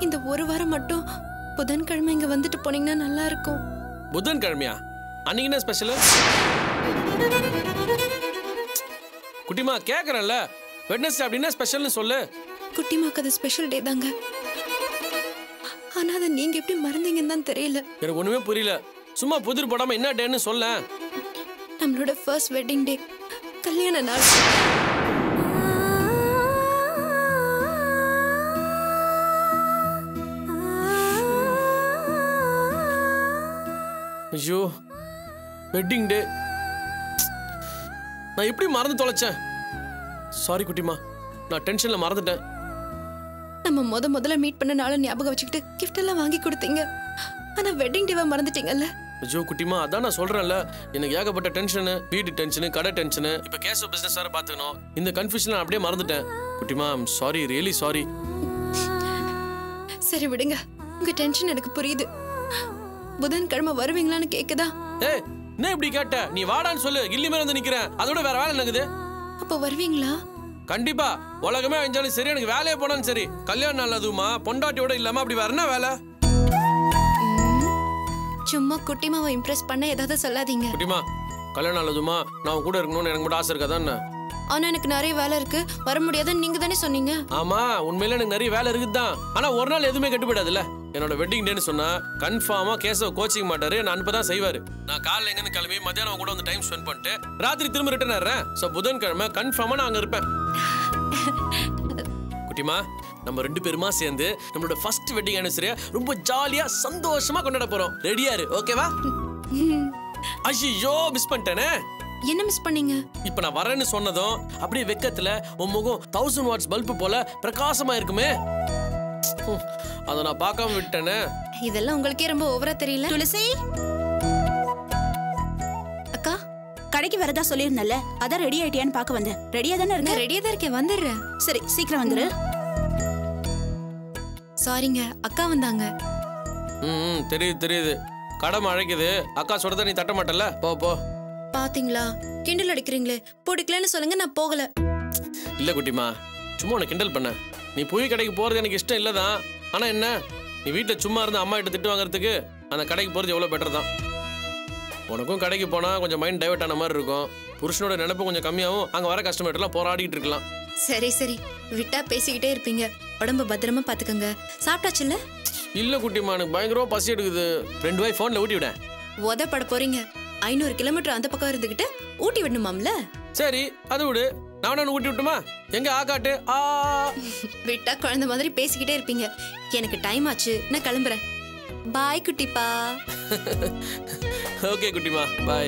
இந்த ஒரு வாரம் மட்டும் புதன்கிழமை இங்க வந்துட்டு போனீங்கன்னா நல்லா இருக்கும் புதன் கிழமையா அன்னைக்கு என்ன ஸ்பெஷல் குட்டிமா கேக்குறேன்ல வெட்னஸ்டே அப்படின்னா ஸ்பெஷல்னு சொல்லு குட்டிமாக்கு அது ஸ்பெஷல் டே தாங்க ஆனா அதை நீங்க எப்படி மறந்தீங்கன்னு தான் தெரியல எனக்கு ஒண்ணுமே புரியல சும்மா புதிர் போடாம என்ன டேன்னு சொல்ல நம்மளோட ஃபர்ஸ்ட் வெட்டிங் டே கல்யாண நாள் ஐயோ வெட்டிங் டே நான் எப்படி மறந்து தொலைச்சேன் சாரி குட்டிமா நான் டென்ஷன்ல மறந்துட்டேன் நம்ம முத முதல்ல மீட் பண்ண நாளை ஞாபகம் வச்சுக்கிட்டு gift எல்லாம் வாங்கி கொடுத்தீங்க ஆனா வெட்டிங் டேவை மறந்துட்டீங்கல்ல ஐயோ குட்டிமா அதான் நான் சொல்றேன்ல எனக்கு ஏகப்பட்ட டென்ஷனு வீட்டு டென்ஷனு கடை டென்ஷனு இப்போ கேஸ் பிசினஸ் வேற பாத்துக்கணும் இந்த கன்ஃபியூஷன் அப்படியே மறந்துட்டேன் குட்டிமா சாரி ரியலி சாரி சரி விடுங்க உங்க டென்ஷன் எனக்கு புரியுது புதன்கிழமை வருவீங்களான்னு கேக்குதா ஏய் என்ன இப்படி கேட்ட நீ வாடான்னு சொல்லு கில்லி மேல வந்து நிக்கிறேன் அதோட வேற வேலை என்னங்குது அப்போ வருவீங்களா கண்டிப்பா உலகமே அழிஞ்சாலும் சரி எனக்கு வேலையே போனாலும் சரி கல்யாணம் நாள் அதுவுமா பொண்டாட்டியோட இல்லாம அப்படி வேற என்ன வேலை சும்மா குட்டிமாவை இம்ப்ரெஸ் பண்ண ஏதாவது சொல்லாதீங்க குட்டிமா கல்யாணம் நாள் அதுவுமா நான் உன் கூட இருக்கணும்னு எனக்கு மட்டும் ஆசை இருக்காதான் என்ன ஆனா எனக்கு நிறைய வேலை இருக்கு வர முடியாதுன்னு நீங்க தானே சொன்னீங்க ஆமா உண்மையில எனக்கு நிறைய வேலை இருக்குதான் ஆனா ஒரு நாள் எதுவுமே கெட்டு போயிடாதுல்ல என்னோட வெட்டிங் டேன்னு சொன்னா கன்ஃபார்மா கேசவ கோச்சிங் மாட்டாரு நான் அனுப்பதான் செய்வாரு நான் காலைல எங்க இருந்து கிளம்பி மத்தியானம் அவன் கூட வந்து டைம் ஸ்பெண்ட் பண்ணிட்டு ராத்திரி திரும்ப ரிட்டர்ன் ஆறேன் சோ புதன்கிழமை கன்ஃபார்மா நான் அங்க இருப்பேன் குட்டிமா நம்ம ரெண்டு பேருமா சேர்ந்து நம்மளோட ஃபர்ஸ்ட் வெட்டிங் ஆனிவர்சரியை ரொம்ப ஜாலியா சந்தோஷமா கொண்டாட போறோம் ரெடியா இரு ஓகேவா ஐயோ மிஸ் பண்ணிட்டேனே என்ன மிஸ் பண்ணீங்க இப்ப நான் வரேன்னு சொன்னதும் அப்படியே வெக்கத்துல உன் முகம் தௌசண்ட் வாட்ஸ் பல்பு போல பிரகாசமா இருக்குமே ஹம், அதை நான் பார்க்காம விட்டேனே இதெல்லாம் உங்களுக்கே ரொம்ப ஓவரா தெரியல துளசி அக்கா கடைக்கு வரதா சொல்லியிருந்தல அதான் ரெடி ஆயிட்டியான்னு பார்க்க வந்தேன் ரெடியா தானே நான் இருக்க ரெடியா தான் இருக்கேன் வந்துடுறேன் சரி சீக்கிரம் வந்துரு சாரிங்க அக்கா வந்தாங்க ம் ம், தெரியுது தெரியுது கடமை அழைக்குது அக்கா சொல்றத நீ தட்ட மாட்டல போ போ பாத்தீங்களா கிண்டல் அடிக்கிறீங்களே பிடிக்கலன்னு சொல்லுங்க நான் போகல இல்ல குட்டிமா சும்மா உன்னை கிண்டல் பண்ண நீ புய் கடைக்கு போறது எனக்கு இஷ்டம் இல்லதான் ஆனா என்ன நீ வீட்டுல சும்மா இருந்து அம்மா கிட்ட திட்டு வாங்குறதுக்கு அந்த கடைக்கு போறது எவ்வளவு பெட்டர் தான் உனக்கும் கடைக்கு போனா கொஞ்சம் மைண்ட் டைவர்ட் ஆன மாதிரி இருக்கும் புருஷனோட நினைப்பு கொஞ்சம் கம்மியாகும் அங்க வர கஸ்டமர்கிட்ட எல்லாம் போராடிட்டு இருக்கலாம் சரி சரி விட்டா பேசிக்கிட்டே இருப்பீங்க உடம்ப பத்திரமா பாத்துக்கோங்க சாப்பிட்டாச்சுல்ல இல்ல குட்டிமா எனக்கு பயங்கரமா பசி எடுக்குது ரெண்டு வாய் போன்ல ஊட்டி விட உதப்பட போறீங்க ஐநூறு கிலோமீட்டர் அந்த பக்கம் இருந்துகிட்டு ஊட்டி விடணுமாம்ல சரி அது விடு நான் ஒன்று ஊட்டி விட்டுமா எங்க ஆக்காட்டு ஆ விட்டா குழந்தை மாதிரி பேசிக்கிட்டே இருப்பீங்க எனக்கு டைம் ஆச்சு நான் கிளம்புறேன் பாய் குட்டிப்பா ஓகே குட்டிமா bye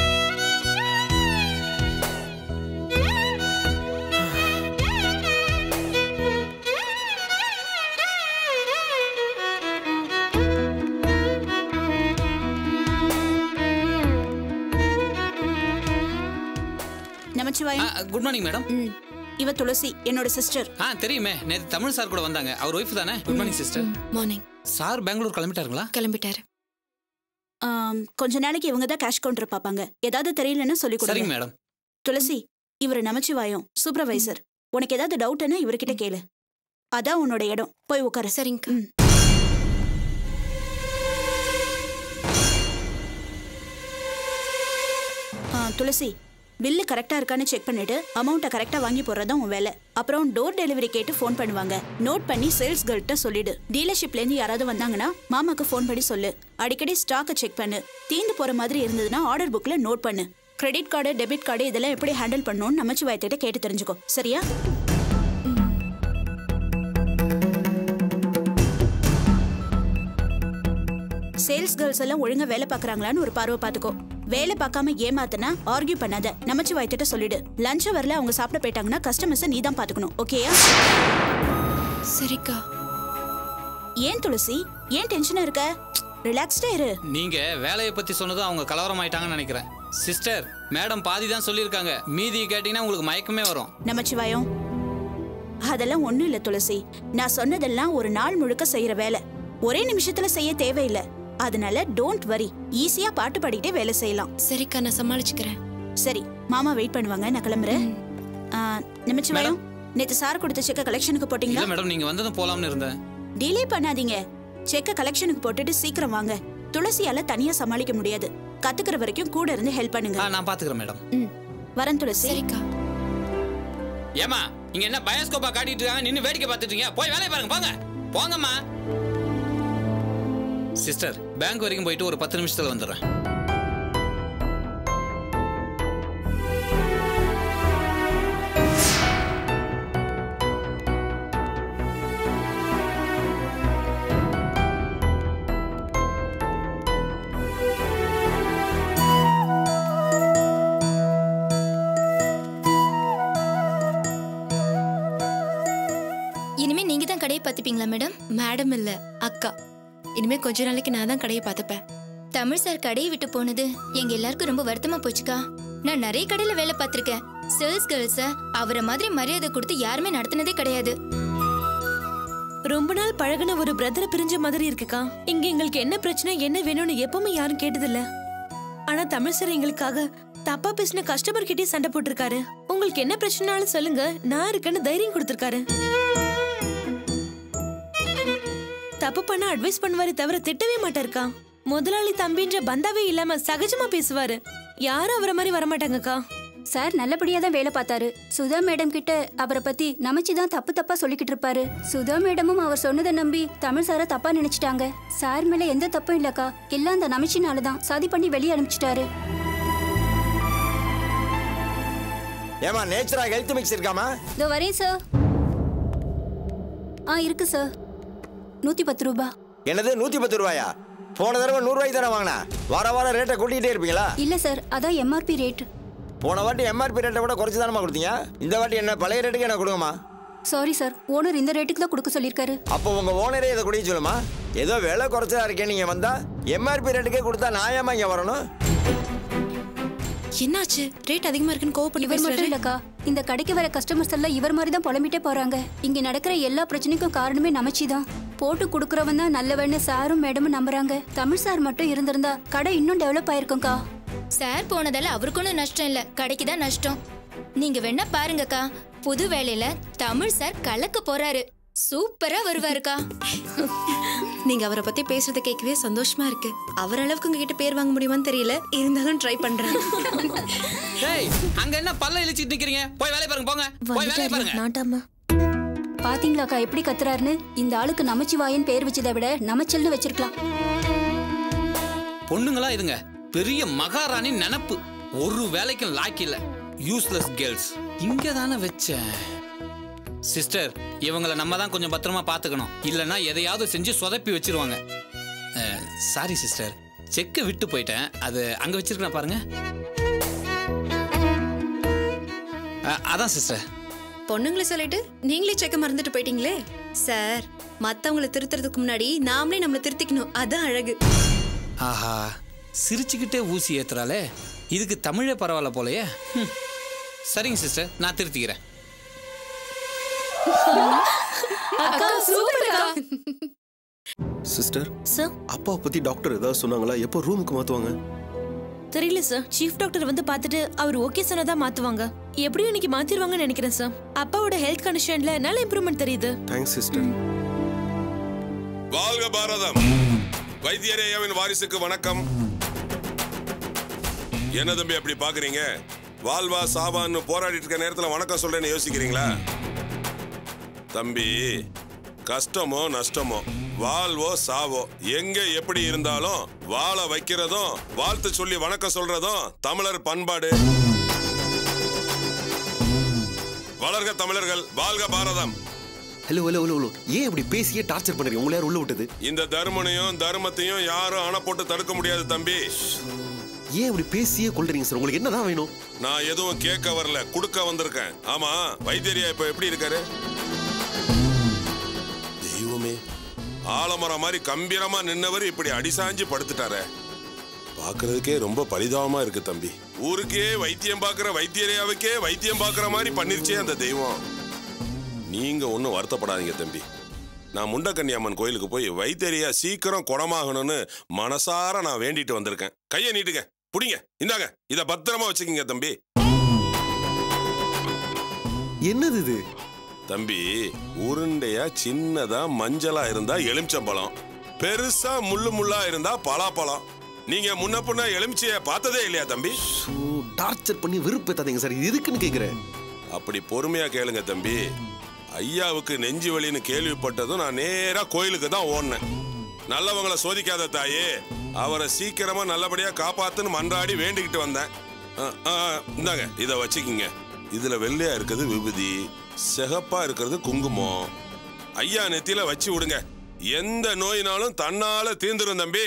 Namachivayam good morning madam ம். இவ துளசி என்னோட சிஸ்டர் ஆ தெரியுமே நேற்று தமிழ் சார் கூட வந்தாங்க அவர் ஒய்ஃப் தானே good morning sister morning sir Bangalore கிளம்பிட்டாருங்களா கிளம்பிட்டாரு கொஞ்ச நாளைக்கு இவங்க தான் கேஷ் கவுண்டர் பாப்பாங்க ஏதாவது தெரியலன்னா சொல்லி சரிங்க கொடுங்க மேடம் துளசி இவர் நமச்சிவாயம் சூப்பர்வைசர் உனக்கு ஏதாவது டவுட்னா இவர்கிட்ட கேளு அதான் உன்னோட இடம் போய் உட்காரு சரிங்கக்கா ம். ஆ, துளசி பில்லு கரெக்டா இருக்கான்னு செக் பண்ணிட்டு அமௌண்ட்டை கரெக்டா வாங்கி போடுறதா உன் வேலை அப்புறம் டோர் டெலிவரி கேட்டு ஃபோன் பண்ணுவாங்க நோட் பண்ணி சேல்ஸ் கேர்ள்கிட்ட சொல்லிடு டீலர்ஷிப்ல இருந்து யாராவது வந்தாங்கன்னா மாமாக்கு ஃபோன் பண்ணி சொல்லு அடிக்கடி ஸ்டாக்கை செக் பண்ணு தீந்து போற மாதிரி இருந்ததுன்னா ஆர்டர் புக்ல நோட் பண்ணு கிரெடிட் கார்டு டெபிட் கார்டு இதெல்லாம் எப்படி ஹேண்டில் பண்ணணும்னு நமச்சிவாயத்திட்ட கேட்டு தெரிஞ்சுக்கோ சரியா சேல்ஸ் கேர்ள்ஸ் எல்லாம் ஒழுங்கா வேலை பார்க்கறாங்களான்னு ஒரு பார்வை பார்த்துக்கோ வேலை பார்க்காம ஏமாத்தனா ஆர்கியூ பண்ணாத நமச்சு வாய்த்திட்ட சொல்லிடு லஞ்ச் வரல அவங்க சாப்பிட போயிட்டாங்கன்னா கஸ்டமர்ஸை நீ தான் பார்த்துக்கணும் ஓகேயா சரிக்கா ஏன் துளசி ஏன் டென்ஷனா இருக்க ரிலாக்ஸ்டா இரு நீங்க வேலையை பத்தி சொன்னதும் அவங்க கலவரம் ஆயிட்டாங்கன்னு நினைக்கிறேன் சிஸ்டர் மேடம் பாதி தான் சொல்லியிருக்காங்க மீதி கேட்டீங்கன்னா உங்களுக்கு மயக்கமே வரும் நமச்சிவாயம் அதெல்லாம் ஒண்ணும் இல்ல துளசி நான் சொன்னதெல்லாம் ஒரு நாள் முழுக்க செய்யற வேலை ஒரே நிமிஷத்துல செய்ய தேவையில்லை அதனால டோன்ட் வரி ஈஸியா பாட்டு பாடிக்கிட்டே வேலை செய்யலாம் சரிக்கா நான் சமாளிச்சுக்கிறேன் சரி மாமா வெயிட் பண்ணுவாங்க நான் கிளம்புறேன் ஆ, நமச்சிவாயம் நேத்து சார் கொடுத்த செக்க கலெக்ஷனுக்கு போட்டீங்களா இல்ல மேடம் நீங்க வந்ததும் போலாம்னு இருந்தேன் டிலே பண்ணாதீங்க செக்க கலெக்ஷனுக்கு போட்டுட்டு சீக்கிரம் வாங்க துளசியால தனியா சமாளிக்க முடியாது கத்துக்கிற வரைக்கும் கூட இருந்து ஹெல்ப் பண்ணுங்க ஆ நான் பாத்துக்கிறேன் மேடம் ம் வரேன் துளசி சரிக்கா ஏமா இங்க என்ன பயோஸ்கோப்பா காட்டிட்டு இருக்காங்க நின்னு வேடிக்கை பார்த்துட்டு இருக்கீங்க போய் வேலையை பாருங்க போங்க போங்கம்மா சிஸ்டர் பேங்க் வரைக்கும் போயிட்டு ஒரு பத்து நிமிஷத்துல வந்துடுறேன் இனிமே நீங்க தான் கடையை பார்த்துப்பீங்களா மேடம் மேடம் இல்ல அக்கா இனிமே கொஞ்ச நாளைக்கு நான் தான் கடையை பார்த்துப்பேன் தமிழ் சார் கடையை விட்டு போனது எங்க எல்லாருக்கும் ரொம்ப வருத்தமா போச்சுக்கா நான் நிறைய கடையில வேலை பார்த்திருக்கேன் சேல்ஸ் கேர்ள்ஸ அவரை மாதிரி மரியாதை கொடுத்து யாருமே நடத்தினதே கிடையாது ரொம்ப நாள் பழகுன ஒரு பிரதரை பிரிஞ்ச மாதிரி இருக்குக்கா இங்க எங்களுக்கு என்ன பிரச்சனை என்ன வேணும்னு எப்பவுமே யாரும் கேட்டதில்ல ஆனா தமிழ் சார் எங்களுக்காக தப்பா பேசின கஸ்டமர் கிட்டே சண்டை போட்டிருக்காரு உங்களுக்கு என்ன பிரச்சனைனாலும் சொல்லுங்க நான் இருக்கேன்னு தைரியம் கொடுத்திருக்காரு தப்பு பண்ண அட்வைஸ் பண்ணுவாரு தவிர திட்டவே மாட்டாருக்கா முதலாளி தம்பின்ற பந்தாவே இல்லாம சகஜமா பேசுவாரு யாரும் அவரை மாதிரி வரமாட்டாங்கக்கா சார் நல்லபடியா தான் வேலை பார்த்தாரு சுதா மேடம் கிட்ட அவரை பத்தி நமச்சி தான் தப்பு தப்பா சொல்லிக்கிட்டு இருப்பாரு சுதா மேடமும் அவர் சொன்னதை நம்பி தமிழ் சாரை தப்பா நினைச்சிட்டாங்க சார் மேல எந்த தப்பும் இல்லக்கா எல்லாம் அந்த நமச்சினால தான் சதி பண்ணி வெளியே அனுப்பிச்சிட்டாரு ஏமா நேச்சரா ஹெல்த் மிக்ஸ் இருக்காமா இதோ வரேன் சார் ஆ இருக்கு சார் நூத்தி பத்து ரூபா என்னது நூத்தி பத்து ரூபாயா போன தடவை நூறு ரூபாய்க்கு தானே வாங்கினா வார வாரம் ரேட்டை கூட்டிகிட்டே இருப்பீங்களா இல்ல சார் அதான் எம்ஆர்பி ரேட் போன வாட்டி எம்ஆர்பி ரேட்டை கூட குறைச்சு தானமா கொடுத்தீங்க இந்த வாட்டி என்ன பழைய ரேட்டுக்கு என்ன கொடுங்கம்மா சாரி சார் ஓனர் இந்த ரேட்டுக்கு தான் கொடுக்க சொல்லியிருக்காரு அப்போ உங்க ஓனரே இதை குடிக்க சொல்லுமா ஏதோ விலை குறைச்சதா இருக்கே நீங்க வந்தா எம்ஆர்பி ரேட்டுக்கே கொடுத்தா நான் ஏமா இங்க வரணும் என்னாச்சு ரேட் அதிகமா இருக்குன்னு கோவப்பட்டு இவர் மட்டும் பேசுறாரு இல்லக்கா இந்த கடைக்கு வர கஸ்டமர்ஸ் எல்லாம் இவர் மாதிரி தான் புலம்பிட்டே போறாங்க இங்க நடக்கிற எல்லா பிரச்சனைக்கும் காரணமே நமச்சி தான் போட்டு குடுக்கறவன் தான் நல்லவன்னு சாரும் மேடமும் நம்புறாங்க தமிழ் சார் மட்டும் இருந்திருந்தா கடை இன்னும் டெவலப் ஆயிருக்கும்க்கா சார் போனதால அவருக்கு ஒன்றும் நஷ்டம் இல்ல கடைக்கு தான் நஷ்டம் நீங்க வேணா பாருங்கக்கா புது வேலையில தமிழ் சார் கலக்க போறாரு சூப்பரா வருவாருக்கா நீங்க அவரை பத்தி பேசுறத கேட்கவே சந்தோஷமா இருக்கு அவர் அளவுக்கு உங்ககிட்ட பேர் வாங்க முடியுமான்னு தெரியல இருந்தாலும் ட்ரை பண்றேன் டேய் அங்க என்ன பல்ல இழிச்சிட்டு நிக்கிறீங்க போய் வேலையை பாருங்க போங்க போய் வேலையை பாருங்க நாட்டாமா பாத்தீங்களாக்கா எப்படி கத்துறாருன்னு இந்த ஆளுக்கு நமச்சிவாயன் பேர் வச்சதை விட நமச்சல்னு வச்சிருக்கலாம் பொண்ணுங்களா இதுங்க பெரிய மகாராணி நினப்பு ஒரு வேலைக்கும் லாக்கி இல்ல யூஸ்லெஸ் கேர்ள்ஸ் இங்க தானே வச்சேன் சிஸ்டர் இவங்கள நம்ம தான் கொஞ்சம் பத்திரமா பார்த்துக்கணும் இல்லைன்னா எதையாவது செஞ்சு சொதப்பி வச்சிருவாங்க சாரி சிஸ்டர் செக்கை விட்டு போயிட்டேன் அது அங்க வச்சிருக்கேன் பாருங்க அஹ், அதான் சிஸ்டர் பொண்ணுங்களை சொல்லிட்டு நீங்களே செக்க மறந்துட்டு போயிட்டீங்களே சார் மத்தவங்கள திருத்துறதுக்கு முன்னாடி நாமளே நம்மள திருத்திக்கணும் அதான் அழகு ஆஹா சிரிச்சுக்கிட்டே ஊசி ஏத்துறாளே இதுக்கு தமிழே பரவாயில்ல போலயே ஹம். சரிங்க சிஸ்டர் நான் திருத்திக்கிறேன் சிஸ்டர் சார் அப்பாவை பத்தி டாக்டர் ஏதாவது சொன்னாங்களா எப்போ ரூமுக்கு மாத்துவாங்க தெரியல சார் சீஃப் டாக்டர் வந்து பார்த்துட்டு அவர் ஓகே சொன்னதா மாத்துவாங்க எப்படியும் இன்னைக்கு மாத்திருவாங்கன்னு நினைக்கிறேன் சார் அப்பாவோட ஹெல்த் கண்டிஷன்ல நல்ல இம்ப்ரூவ்மெண்ட் தெரியுது தேங்க்ஸ் சிஸ்டர் வாழ்க பாரதம் வைத்தியரேயாவின் வாரிசுக்கு வணக்கம் என்ன தம்பி அப்படி பாக்குறீங்க வாழ்வா சாவான்னு போராடிட்டு இருக்க நேரத்துல வணக்கம் சொல்றேன்னு யோசிக்கிறீங்களா தம்பி கஷ்டமோ நஷ்டமோ வாழ்வோ சாவோ எங்க எப்படி இருந்தாலும் வாழ வைக்கிறதும் வாழ்த்து சொல்லி வணக்கம் சொல்றதும் தமிழர் பண்பாடு வளர்க தமிழர்கள் வாழ்க Bharatam hello hello hello hello ஏன் இப்படி பேசியே டார்ச்சர் பண்றீங்க உங்களை யார் உள்ள விட்டது இந்த தர்மனையும் தர்மத்தையும் யாரும் அணை போட்டு தடுக்க முடியாது தம்பி ஏன் இப்படி பேசியே கொள்றீங்க சார் உங்களுக்கு என்னதான் வேணும் நான் எதுவும் கேட்க வரல கொடுக்க வந்திருக்கேன் ஆமா வைத்தியரியா இப்ப எப்படி இருக்காரு தெய்வமே ஆலமரம் மாதிரி கம்பீரமா நின்னவர் இப்படி அடிசாஞ்சு படுத்துட்டாரே பாக்குறதுக்கே ரொம்ப பரிதாபமா இருக்கு தம்பி ஊருக்கே வைத்தியம் பார்க்கிற வைத்தியரையாவுக்கே வைத்தியம் பார்க்கிற மாதிரி பண்ணிருச்சே அந்த தெய்வம் நீங்க ஒன்றும் வருத்தப்படாதீங்க தம்பி நான் முண்டக்கன்னி அம்மன் கோயிலுக்கு போய் வைத்தியரியா சீக்கிரம் குணமாகணும்னு மனசார நான் வேண்டிட்டு வந்திருக்கேன் கையை நீட்டுங்க புடிங்க இந்தாங்க இத பத்திரமா வச்சுக்கீங்க தம்பி என்னது இது தம்பி உருண்டையா சின்னதா மஞ்சளா இருந்தா எலுமிச்சம்பழம் பெருசா முள்ளு முள்ளா இருந்தா பலாப்பழம் நீங்க முன்ன பின்ன எலுமிச்சைய பார்த்ததே இல்லையா தம்பி ஸோ டார்ச்சர் பண்ணி வெறுப்பேத்தாதீங்க சார் இது எதுக்குன்னு கேட்குறேன் அப்படி பொறுமையா கேளுங்க தம்பி ஐயாவுக்கு நெஞ்சு வலின்னு கேள்விப்பட்டதும் நான் நேரா கோயிலுக்கு தான் ஓடினேன் நல்லவங்களை சோதிக்காத தாயே அவரை சீக்கிரமா நல்லபடியா காப்பாத்துன்னு மன்றாடி வேண்டிக்கிட்டு வந்தேன் ஆ, ஆ, இந்தாங்க இதை வச்சுக்கிங்க இதுல வெள்ளையா இருக்கிறது விபூதி சிகப்பா இருக்கிறது குங்குமம் ஐயா நெத்தியில வச்சு விடுங்க எந்த நோயினாலும் தன்னால தீந்துரும் தம்பி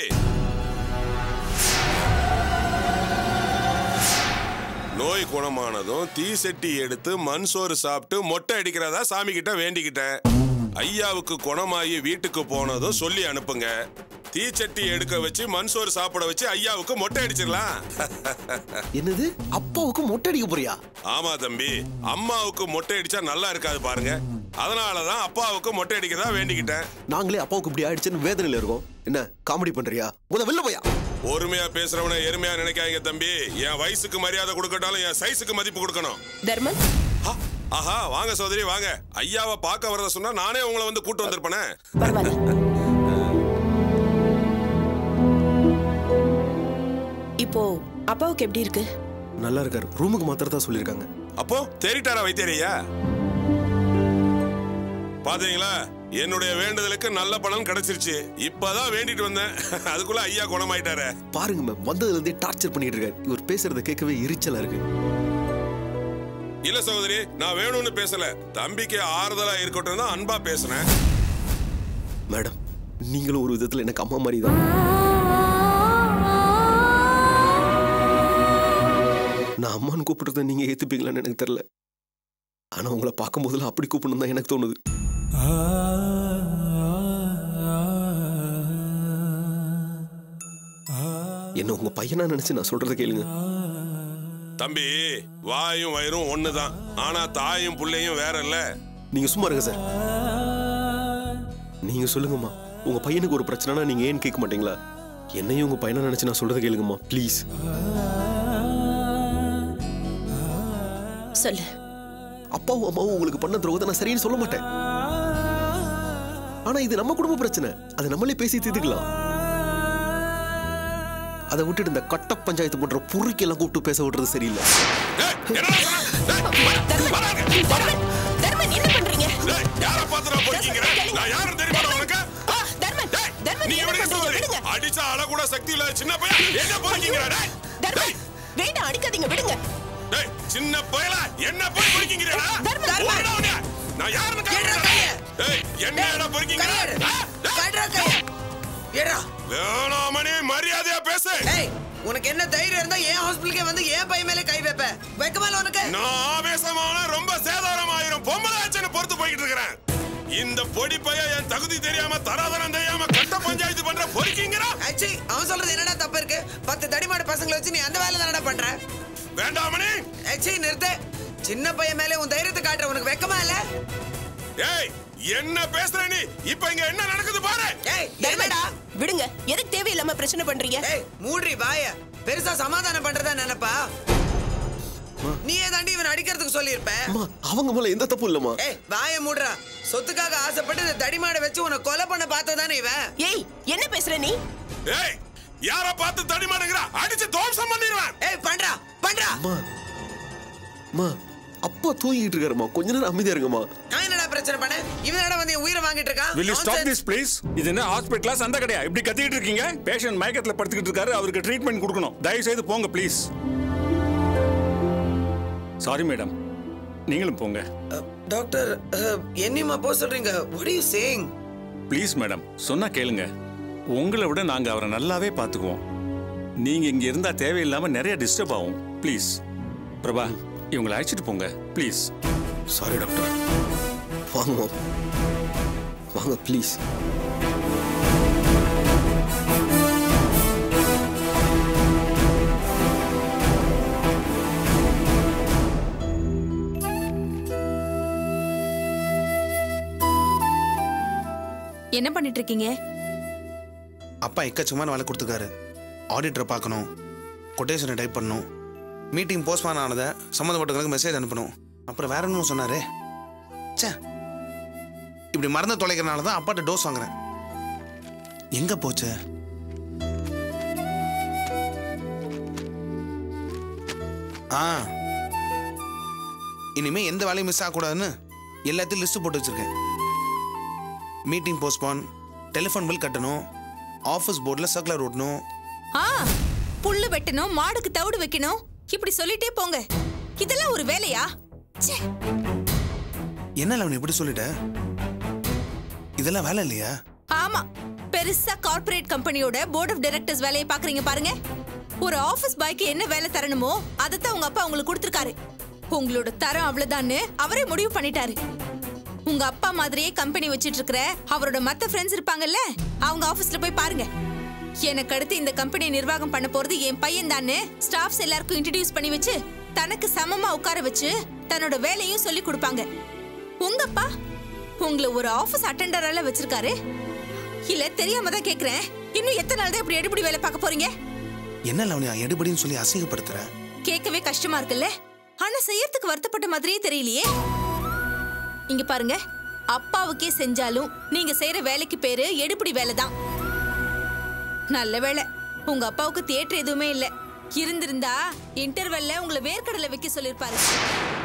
நோய் குணமானதும் தீ செட்டி எடுத்து மண் சோறு சாப்பிட்டு மொட்டை அடிக்கிறதா சாமி கிட்ட வேண்டிக்கிட்டேன் ஐயாவுக்கு குணமாகி வீட்டுக்கு போனதும் சொல்லி அனுப்புங்க தீச்சட்டி எடுக்க வச்சு மண் சோறு சாப்பிட வச்சு ஐயாவுக்கு மொட்டை அடிச்சிடலாம் என்னது அப்பாவுக்கு மொட்டை அடிக்க போறியா ஆமா தம்பி அம்மாவுக்கு மொட்டை அடிச்சா நல்லா இருக்காது பாருங்க அதனாலதான் அப்பாவுக்கு மொட்டை அடிக்கிறதா வேண்டிக்கிட்டேன் நாங்களே அப்பாவுக்கு இப்படி ஆயிடுச்சுன்னு வேதனையில இருக்கோம் என்ன காமெடி பண்றியா முத வெளில போயா பொறுமையா பேசுறவன எருமையா நினைக்காதீங்க தம்பி என் வயசுக்கு மரியாதை கொடுக்கட்டாலும் என் சைஸுக்கு மதிப்பு கொடுக்கணும் தர்மன் ஆ, ஆஹா வாங்க சோதரி வாங்க ஐயாவை பார்க்க வரத சொன்னா நானே உங்களை வந்து கூட்டு வந்திருப்பேனே பரவாயில்ல இப்போ அப்பாவுக்கு எப்படி இருக்கு நல்லா இருக்காரு ரூமுக்கு மாத்திரத்தா சொல்லியிருக்காங்க அப்போ தேறிட்டாரா வைத்தியரையா பாத்தீங்களா என்னுடைய வேண்டுதலுக்கு நல்ல பலன் கிடைச்சிருச்சு இப்பதான் வேண்டிட்டு வந்தேன் அதுக்குள்ள ஐயா குணமாயிட்டாரே பாருங்க மேம் வந்ததுல இருந்தே டார்ச்சர் பண்ணிட்டு இருக்காரு இவர் பேசுறத கேட்கவே எரிச்சலா இருக்கு இல்ல சகோதரி நான் வேணும்னு பேசல தம்பிக்கு ஆறுதலா இருக்கட்டும் தான் அன்பா பேசுனேன் மேடம் நீங்களும் ஒரு விதத்துல எனக்கு அம்மா மாதிரி தான் நான் அம்மான்னு கூப்பிடுறத நீங்க ஏத்துப்பீங்களான்னு எனக்கு தெரியல ஆனா உங்களை பார்க்கும் போதெல்லாம் அப்படி கூப்பிடணும் தான் எனக்கு தோணுது என்ன உங்க பையனா நினைச்சு நான் சொல்றத கேளுங்க தம்பி வாயும் வயிறும் ஒண்ணுதான் ஆனா தாயும் புள்ளையும் வேற இல்ல நீங்க சும்மா இருங்க சார் நீங்க சொல்லுங்கம்மா உங்க பையனுக்கு ஒரு பிரச்சனைனா நீங்க ஏன் கேட்க மாட்டீங்களா என்னையும் உங்க பையனா நினைச்சு நான் சொல்றத கேளுங்கம்மா ப்ளீஸ் சொல்லு அப்பாவும் அம்மாவும் உங்களுக்கு பண்ண துரோகத்தை நான் சரின்னு சொல்ல மாட்டேன் ஆனா இது நம்ம குடும்ப பிரச்சனை அதை நம்மளே பேசி தீர்த்துக்கலாம் அதை விட்டுட்டு இந்த கட்ட பஞ்சாயத்து போன்ற புரிக்கெல்லாம் கூப்பிட்டு பேச விடுறது சரியில்லை தர்மன் என்ன பண்றீங்க டேய், யார பாத்துடா போறீங்க நான் யாரும் தெரியுமா உனக்கு தர்மன் தர்மன் நீ என்ன எப்படி பண்றீங்க சோதரி விடுங்க அடிச்சா அழ கூட சக்தி இல்ல சின்ன பையன் என்ன போறீங்க டேய் தர்மன் வேண்டாம் அடிக்காதீங்க விடுங்க டேய் சின்ன பயல என்ன போய் பொறுக்கீங்கடா தர்மன், தர்மன். நான் யாருன்னு கேக்குறேன் டேய் என்னடா பொறுக்கீங்க ஏடா வேணாமணி மரியாதையா பேசு ஏய் உனக்கு என்ன தைரியம் இருந்தா ஏன் ஹாஸ்பிட்டலுக்கே வந்து ஏன் பையன் மேலே கை வைப்ப வைக்கமால உனக்கு நான் ஆவேசமான ரொம்ப சேதாரம் ஆயிரும் பொம்பளை ஆச்சுன்னு பொறுத்து போய்கிட்டு இருக்கிறேன் இந்த பொடி பைய என் தகுதி தெரியாம தராதரம் தெரியாம கட்ட பஞ்சாயத்து பண்ற பொறுக்கீங்கடா ஆச்சி அவன் சொல்றது என்னடா தப்பு இருக்கு பத்து தடிமாடு பசங்களை வச்சு நீ அந்த வேலை தானடா பண்ற வேண்டாமணி ஆச்சி நிறுத்து சின்ன பையன் மேலே உன் தைரியத்தை காட்டுற உனக்கு வெக்கமா இல்ல ஏய் என்ன பேசுற நீ இப்ப இங்க என்ன நடக்குது பாரு ஏய் தர்மன் என்னடா விடுங்க எதுக்கு தேவையில்லாம பிரச்சனை பண்றீங்க ஏய் மூட்ரி வாய பெருசா சமாதானம் பண்றதா நினைப்பா நீயே தாண்டி இவன் அடிக்கிறதுக்கு சொல்லியிருப்ப அம்மா அவங்க மேல எந்த தப்பும் இல்லம்மா ஏய் வாய மூடுறா சொத்துக்காக ஆசைப்பட்டு இந்த தடிமாடை வச்சு உன்னை கொலை பண்ண பார்த்ததானே இவன் ஏய் என்ன பேசுற நீ ஏய் யார பார்த்து தடி மாட்டேங்கிறா அடிச்சு தோம்சம் பண்ணிடுவேன் ஏய் பண்றா பண்றா அம்மா அம்மா அப்பா தூங்கிட்டு இருக்காருமா கொஞ்ச நேரம் அமைதியா இருங்கம்மா நான் என்னடா பிரச்சனை பண்ண இவன் என்னடா வந்து என் உயிரை வாங்கிட்டு இருக்கான் will you stop Nonsense. this please இது என்ன ஹாஸ்பிட்டலா சண்டை கடையா இப்படி கத்திக்கிட்டு இருக்கீங்க பேஷண்ட் மயக்கத்துல படுத்துக்கிட்டு இருக்காரு அவருக்கு ட்ரீட்மெண்ட் கொடுக்கணும் தயவு செய்து போங்க ப்ளீஸ் சாரி மேடம் நீங்களும் போங்க டாக்டர் அஹ், என்னையுமா போக சொல்றீங்க what are you saying please madam சொன்னா கேளுங்க உங்களை விட நாங்க அவரை நல்லாவே பார்த்துக்குவோம் நீங்க இங்க இருந்தா தேவையில்லாம நிறைய டிஸ்டர்ப் ஆகும் ப்ளீஸ் பிரபா இவங்களை அழைச்சிட்டு போங்க ப்ளீஸ் சாரி டாக்டர் வாங்க வாங்க ப்ளீஸ் என்ன பண்ணிட்டு இருக்கீங்க அப்பா எக்கச்சக்கமான வேலை கொடுத்துருக்காரு ஆடிட்டரை பார்க்கணும் கொட்டேஷனை டைப் பண்ணணும் மீட்டிங் போஸ்ட்பான் ஆனதை சம்மந்தப்பட்டவங்களுக்கு மெசேஜ் அனுப்பணும் அப்புறம் வேற ஒன்றும் சொன்னாரே ச்சே இப்படி மறந்து தொலைக்கிறனால தான் அப்பாட்ட டோஸ் வாங்குறேன் எங்க போச்சு ஆ இனிமே எந்த வேலையும் மிஸ் ஆகக்கூடாதுன்னு எல்லாத்தையும் லிஸ்ட் போட்டு வச்சிருக்கேன் மீட்டிங் போஸ்ட்பான் டெலிஃபோன் பில் கட்டணும் ஆஃபீஸ் போர்டில் சர்க்குலர் ஓட்டணும் ஆ புல்லு வெட்டணும் மாடுக்கு தவிடு வைக்கணும் இப்படி சொல்லிட்டே போங்க இதெல்லாம் ஒரு வேலையா ச்சே என்ன லவனி இப்படி சொல்லிட்ட இதெல்லாம் வேலை இல்லையா ஆமா பெருசா கார்ப்பரேட் கம்பெனியோட போர்ட் ஆஃப் டைரக்டர்ஸ் வேலையை பாக்குறீங்க பாருங்க ஒரு ஆபீஸ் பாய்க்கு என்ன வேலை தரணுமோ அதைத்தான் உங்க அப்பா உங்களுக்கு கொடுத்துருக்காரு உங்களோட தரம் அவ்வளவுதான்னு அவரே முடிவு பண்ணிட்டாரு உங்க அப்பா மாதிரியே கம்பெனி வச்சிட்டு இருக்கிற அவரோட மத்த ஃப்ரெண்ட்ஸ் இருப்பாங்கல்ல அவங்க ஆபீஸ்ல போய் பாருங்க எனக்கு அடுத்து இந்த கம்பெனி நிர்வாகம் பண்ண போறது என் பையன் தானே ஸ்டாஃப்ஸ் எல்லாருக்கும் இன்ட்ரடியூஸ் பண்ணி வச்சு தனக்கு சமமா உட்கார வச்சு தன்னோட வேலையும் சொல்லி கொடுப்பாங்க உங்க அப்பா உங்களை ஒரு ஆபீஸ் அட்டெண்டரால வச்சிருக்காரு இல்ல தெரியாம தான் கேக்குறேன் இன்னும் எத்தனை நாள் தான் இப்படி எடுபடி வேலை பார்க்க போறீங்க என்ன லவனியா எடுபடின்னு சொல்லி அசிங்கப்படுத்துற கேட்கவே கஷ்டமா இருக்குல்ல ஆனா செய்யறதுக்கு வருத்தப்பட்ட மாதிரியே தெரியலையே இங்க பாருங்க அப்பாவுக்கே செஞ்சாலும் நீங்க செய்யற வேலைக்கு பேரு எடுபடி வேலை தான் நல்ல வேலை உங்க அப்பாவுக்கு தியேட்டர் எதுவுமே இல்ல இருந்திருந்தா இன்டர்வெல்ல உங்களை வேர்க்கடலை வைக்க சொல்லிருப்பாரு